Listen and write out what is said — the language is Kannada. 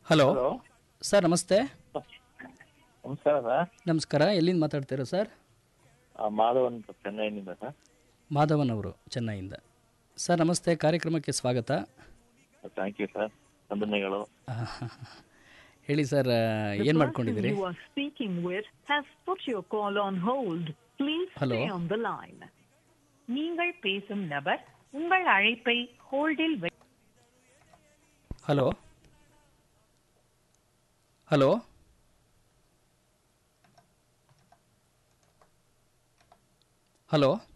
ಹಲೋ ಹಲೋ ಸರ್ ನಮಸ್ತೆ ನಮಸ್ಕಾರ ಸರ್ ನಮಸ್ಕಾರ ಎಲ್ಲಿಂದ ಮಾತಾಡ್ತೀರಾ ಸರ್ ಆ, ಮಾಧವ್ ಅಂತ ಚೆನ್ನೈನಿಂದ ಸರ್ ಮಾಧವನ್ ಅವರು ಚೆನ್ನೈಯಿಂದ ಸರ್ ನಮಸ್ತೆ ಕಾರ್ಯಕ್ರಮಕ್ಕೆ ಸ್ವಾಗತ ಥ್ಯಾಂಕ್ ಯು ಸರ್ ವಂದನೆಗಳು ಹೇಳಿ ಸರ್ The ಏನು person ಮಾಡ್ಕೊಂಡಿದ್ದೀರಿ you are speaking with has put your call on hold. Please Hello. stay on the line. நீங்கள் பேசும் நபர் உங்கள் அழைப்பை ஹோல்டில் வை ಹಲೋ ಹಲೋ ಹಲೋ